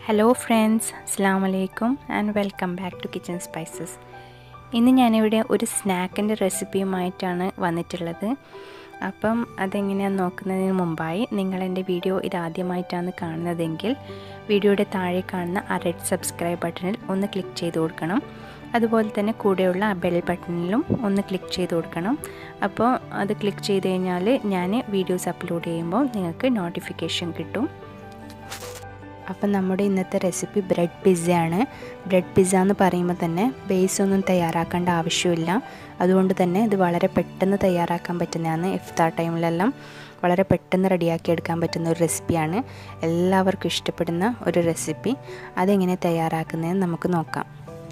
hello friends അസ്സാം വലൈക്കും and welcome back to kitchen spices ഇന്ന് ഞാനിവിടെ ഒരു സ്നാക്കിൻ്റെ റെസിപ്പിയുമായിട്ടാണ് വന്നിട്ടുള്ളത് അപ്പം അതെങ്ങനെയാണെന്ന് നോക്കുന്നതിന് മുമ്പായി നിങ്ങൾ എൻ്റെ വീഡിയോ ഇതാദ്യമായിട്ടാണ് കാണുന്നതെങ്കിൽ വീഡിയോയുടെ താഴെ കാണുന്ന ആ റെഡ് സബ്സ്ക്രൈബ് ബട്ടണിൽ ഒന്ന് ക്ലിക്ക് ചെയ്ത് കൊടുക്കണം അതുപോലെ തന്നെ കൂടെയുള്ള ആ ബെൽ ബട്ടണിലും ഒന്ന് ക്ലിക്ക് ചെയ്ത് കൊടുക്കണം അപ്പോൾ അത് ക്ലിക്ക് ചെയ്ത് കഴിഞ്ഞാൽ ഞാൻ വീഡിയോസ് അപ്ലോഡ് ചെയ്യുമ്പോൾ നിങ്ങൾക്ക് നോട്ടിഫിക്കേഷൻ കിട്ടും അപ്പം നമ്മുടെ ഇന്നത്തെ റെസിപ്പി ബ്രെഡ് പിസ്സയാണ് ബ്രെഡ് പിസ്സ എന്ന് പറയുമ്പോൾ തന്നെ ബേസ് ഒന്നും തയ്യാറാക്കേണ്ട ആവശ്യമില്ല അതുകൊണ്ട് തന്നെ ഇത് വളരെ പെട്ടെന്ന് തയ്യാറാക്കാൻ പറ്റുന്നതാണ് ഇഫ്താർ ടൈമിലെല്ലാം വളരെ പെട്ടെന്ന് റെഡിയാക്കി എടുക്കാൻ പറ്റുന്ന ഒരു റെസിപ്പിയാണ് എല്ലാവർക്കും ഇഷ്ടപ്പെടുന്ന ഒരു റെസിപ്പി അതെങ്ങനെ തയ്യാറാക്കുന്നതെന്ന് നമുക്ക് നോക്കാം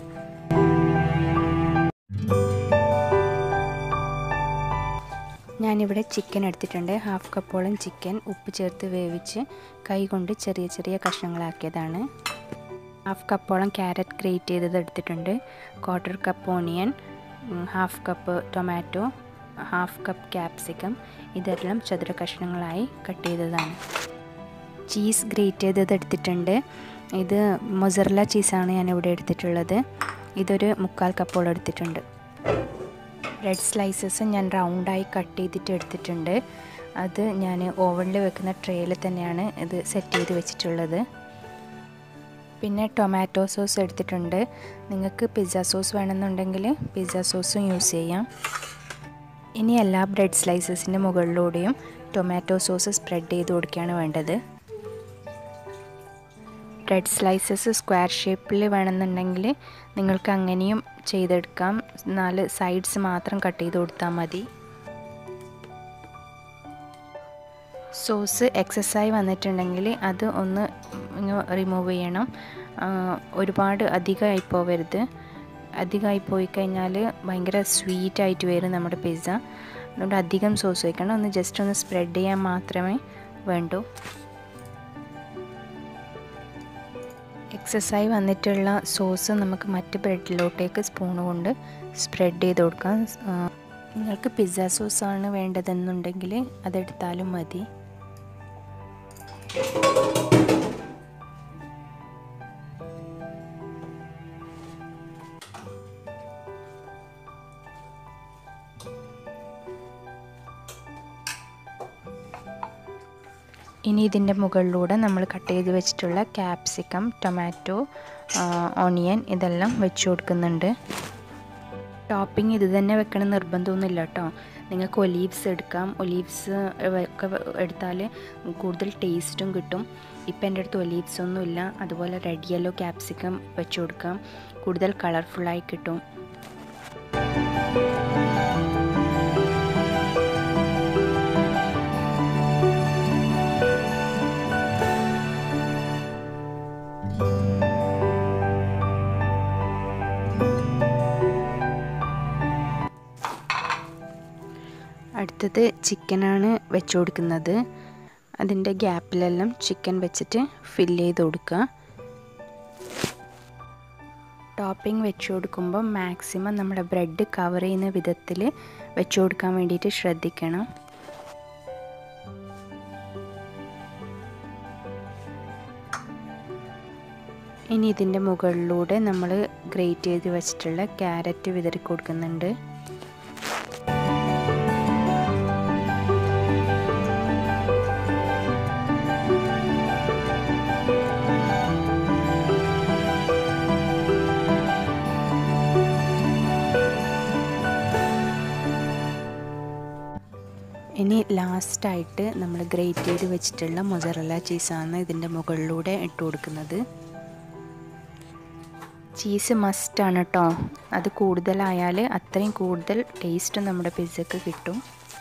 ഞാനിവിടെ ചിക്കൻ എടുത്തിട്ടുണ്ട് ഹാഫ് കപ്പോളം ചിക്കൻ ഉപ്പ് ചേർത്ത് വേവിച്ച് കൈ കൊണ്ട് ചെറിയ ചെറിയ കഷ്ണങ്ങളാക്കിയതാണ് ഹാഫ് കപ്പോളം ക്യാരറ്റ് ഗ്രേറ്റ് ചെയ്തത് എടുത്തിട്ടുണ്ട് quarter cup onion half cup tomato half cup capsicum ഇതെല്ലാം ചതുര കഷ്ണങ്ങളായി കട്ട് ചെയ്തതാണ് ചീസ് ഗ്രേറ്റ് ചെയ്തത് എടുത്തിട്ടുണ്ട് ഇത് മൊസറല ചീസാണ് ഞാനിവിടെ എടുത്തിട്ടുള്ളത് ഇതൊരു മുക്കാൽ കപ്പോളം എടുത്തിട്ടുണ്ട് റെഡ് സ്ലൈസസ് ഞാൻ റൗണ്ടായി കട്ട് ചെയ്തിട്ട് എടുത്തിട്ടുണ്ട് അത് ഞാൻ ഓവനിൽ വെക്കുന്ന ട്രേയിൽ തന്നെയാണ് ഇത് സെറ്റ് ചെയ്ത് വെച്ചിട്ടുള്ളത് പിന്നെ ടൊമാറ്റോ സോസ് എടുത്തിട്ടുണ്ട് നിങ്ങൾക്ക് പിസ്സ സോസ് വേണമെന്നുണ്ടെങ്കിൽ പിസ്സ സോസും യൂസ് ചെയ്യാം ഇനി എല്ലാ ബ്രെഡ് സ്ലൈസസിൻ്റെ മുകളിലൂടെയും ടൊമാറ്റോ സോസ് സ്പ്രെഡ് ചെയ്ത് കൊടുക്കുകയാണ് വേണ്ടത് ബ്രെഡ് സ്ലൈസസ് സ്ക്വയർ ഷേപ്പിൽ വേണമെന്നുണ്ടെങ്കിൽ നിങ്ങൾക്ക് അങ്ങനെയും ചെയ്തെടുക്കാം നാല് സൈഡ്സ് മാത്രം കട്ട് ചെയ്ത് കൊടുത്താൽ മതി സോസ് എക്സസായി വന്നിട്ടുണ്ടെങ്കിൽ അത് ഒന്ന് റിമൂവ് ചെയ്യണം ഒരുപാട് അധികമായി പോവരുത് അധികമായി പോയി കഴിഞ്ഞാൽ ഭയങ്കര സ്വീറ്റായിട്ട് വരും നമ്മുടെ പിസ്സ അതുകൊണ്ട് അധികം സോസ് വയ്ക്കണം ഒന്ന് ജസ്റ്റ് ഒന്ന് സ്പ്രെഡ് ചെയ്യാൻ മാത്രമേ വേണ്ടൂ എക്സസായി വന്നിട്ടുള്ള സോസ് നമുക്ക് മറ്റ് ബ്രെഡിലോട്ടേക്ക് സ്പൂൺ കൊണ്ട് സ്പ്രെഡ് ചെയ്ത് കൊടുക്കാം നിങ്ങൾക്ക് പിസ്സ സോസാണ് വേണ്ടതെന്നുണ്ടെങ്കിൽ അതെടുത്താലും മതി ഇനി ഇതിൻ്റെ മുകളിലൂടെ നമ്മൾ കട്ട് ചെയ്ത് വെച്ചിട്ടുള്ള ക്യാപ്സിക്കം ടൊമാറ്റോ ഓണിയൻ ഇതെല്ലാം വെച്ച് കൊടുക്കുന്നുണ്ട് ടോപ്പിംഗ് ഇത് തന്നെ വെക്കണം നിർബന്ധമൊന്നുമില്ല കേട്ടോ നിങ്ങൾക്ക് ഒലീവ്സ് എടുക്കാം ഒലീവ്സ് ഒക്കെ എടുത്താൽ കൂടുതൽ ടേസ്റ്റും കിട്ടും ഇപ്പം എൻ്റെ അടുത്ത് ഒലീവ്സ് ഒന്നുമില്ല അതുപോലെ റെഡ് യെല്ലോ ക്യാപ്സിക്കം വെച്ച് കൊടുക്കാം കൂടുതൽ കളർഫുള്ളായി കിട്ടും അടുത്തത് ചിക്കനാണ് വെച്ച് കൊടുക്കുന്നത് അതിൻ്റെ ഗ്യാപ്പിലെല്ലാം ചിക്കൻ വെച്ചിട്ട് ഫില്ല് ചെയ്ത് കൊടുക്കുക ടോപ്പിംഗ് വെച്ച് കൊടുക്കുമ്പോൾ മാക്സിമം നമ്മുടെ ബ്രെഡ് കവർ ചെയ്യുന്ന വിധത്തിൽ വെച്ച് കൊടുക്കാൻ വേണ്ടിയിട്ട് ശ്രദ്ധിക്കണം ഇനി ഇതിൻ്റെ മുകളിലൂടെ നമ്മൾ ഗ്രേറ്റ് ചെയ്ത് വെച്ചിട്ടുള്ള ക്യാരറ്റ് വിതറി കൊടുക്കുന്നുണ്ട് ഇനി ലാസ്റ്റായിട്ട് നമ്മൾ ഗ്രേറ്റ് ചെയ്ത് വെച്ചിട്ടുള്ള മൊസറല്ല ചീസാണ് ഇതിൻ്റെ മുകളിലൂടെ ഇട്ട് കൊടുക്കുന്നത് ചീസ് മസ്റ്റാണ് കേട്ടോ അത് കൂടുതലായാൽ അത്രയും കൂടുതൽ ടേസ്റ്റ് നമ്മുടെ പിസ്സക്ക് കിട്ടും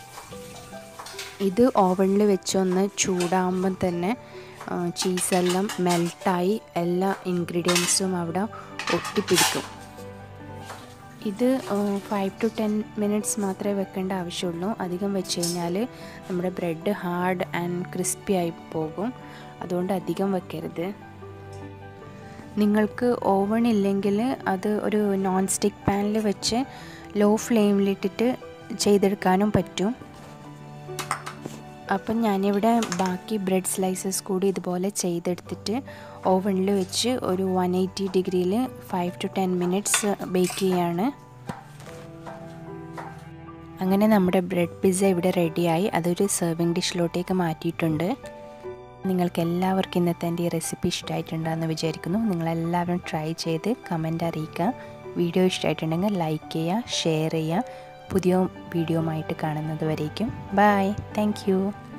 ഇത് ഓവനിൽ വെച്ചൊന്ന് ചൂടാകുമ്പം തന്നെ ചീസെല്ലാം മെൽട്ടായി എല്ലാ ഇൻഗ്രീഡിയൻസും അവിടെ ഒട്ടിപ്പിടിക്കും ഇത് ഫൈവ് ടു ടെൻ മിനിറ്റ്സ് മാത്രമേ വെക്കേണ്ട ആവശ്യമുള്ളൂ അധികം വെച്ച് കഴിഞ്ഞാൽ നമ്മുടെ ബ്രെഡ് ഹാർഡ് ആൻഡ് ക്രിസ്പി ആയി പോകും അതുകൊണ്ട് അധികം വെക്കരുത് നിങ്ങൾക്ക് ഓവൺ ഇല്ലെങ്കിൽ അത് ഒരു നോൺ സ്റ്റിക്ക് പാനിൽ വെച്ച് ലോ ഫ്ലെയിമിലിട്ടിട്ട് ചെയ്തെടുക്കാനും പറ്റും അപ്പം ഞാനിവിടെ ബാക്കി ബ്രെഡ് സ്ലൈസസ് കൂടി ഇതുപോലെ ചെയ്തെടുത്തിട്ട് ഓവനിൽ വെച്ച് ഒരു വൺ എയ്റ്റി ഡിഗ്രിയിൽ five to ten minutes bake ചെയ്യാണ് അങ്ങനെ നമ്മുടെ ബ്രെഡ് പിസ്സ ഇവിടെ റെഡിയായി അതൊരു സെർവിങ് ഡിഷിലോട്ടേക്ക് മാറ്റിയിട്ടുണ്ട് നിങ്ങൾക്ക് എല്ലാവർക്കും ഇന്നത്തെ എൻ്റെ ഈ റെസിപ്പി ഇഷ്ടമായിട്ടുണ്ടെന്ന് വിചാരിക്കുന്നു നിങ്ങളെല്ലാവരും ട്രൈ ചെയ്ത് കമൻ്റ് അറിയിക്കുക വീഡിയോ ഇഷ്ടമായിട്ടുണ്ടെങ്കിൽ ലൈക്ക് ചെയ്യുക ഷെയർ ചെയ്യുക പുതിയ വീഡിയോ ആയിട്ട് കാണുന്നത് വരേക്കും ബൈ താങ്ക്